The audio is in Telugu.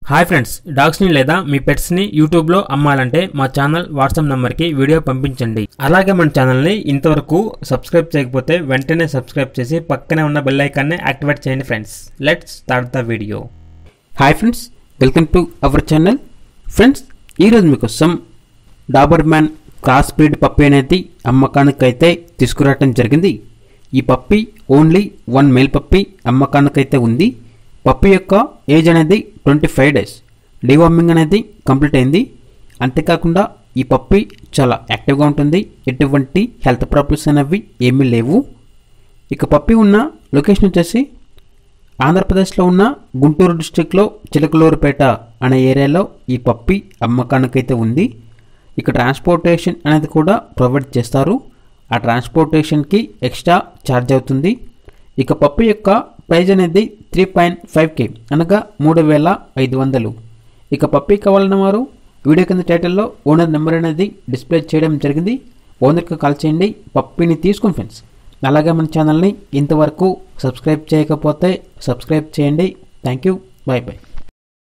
హాయ్ ఫ్రెండ్స్ డాగ్స్ని లేదా మీ పెట్స్ని యూట్యూబ్లో అమ్మాలంటే మా ఛానల్ వాట్సాప్ నెంబర్కి వీడియో పంపించండి అలాగే మన ఛానల్ని ఇంతవరకు సబ్స్క్రైబ్ చేయకపోతే వెంటనే సబ్స్క్రైబ్ చేసి పక్కనే ఉన్న బెల్ ఐకాన్ని యాక్టివేట్ చేయండి friends let's start the video hi friends welcome to our channel friends ఈరోజు మీకోసం Doberman cross breed puppy అనేది అమ్మకానికి అయితే తీసుకురావటం జరిగింది ఈ puppy only one male puppy అమ్మకానికైతే ఉంది పప్పి యొక్క ఏజ్ అనేది ట్వంటీ ఫైవ్ డేస్ డివార్మింగ్ అనేది కంప్లీట్ అయింది అంతేకాకుండా ఈ పప్పి చాలా యాక్టివ్గా ఉంటుంది ఎటువంటి హెల్త్ ప్రాబ్లమ్స్ అనేవి ఏమీ లేవు ఇక పప్పి ఉన్న లొకేషన్ వచ్చేసి ఆంధ్రప్రదేశ్లో ఉన్న గుంటూరు డిస్టిక్లో చిలకలూరుపేట అనే ఏరియాలో ఈ పప్పి అమ్మకానికైతే ఉంది ఇక ట్రాన్స్పోర్టేషన్ అనేది కూడా ప్రొవైడ్ చేస్తారు ఆ ట్రాన్స్పోర్టేషన్కి ఎక్స్ట్రా ఛార్జ్ అవుతుంది ఇక పప్పి యొక్క ప్రైజ్ అనేది త్రీ పాయింట్ ఫైవ్ కే అనగా మూడు వేల ఐదు వందలు ఇక పప్పి కావాలన్న వారు వీడియో కింద టైటిల్లో ఓనర్ నెంబర్ అనేది డిస్ప్లే చేయడం జరిగింది ఓనర్కి కాల్ చేయండి పప్పిని తీసుకుని ఫ్రెండ్స్ అలాగే మన ఛానల్ని ఇంతవరకు సబ్స్క్రైబ్ చేయకపోతే సబ్స్క్రైబ్ చేయండి థ్యాంక్ యూ బాయ్ బాయ్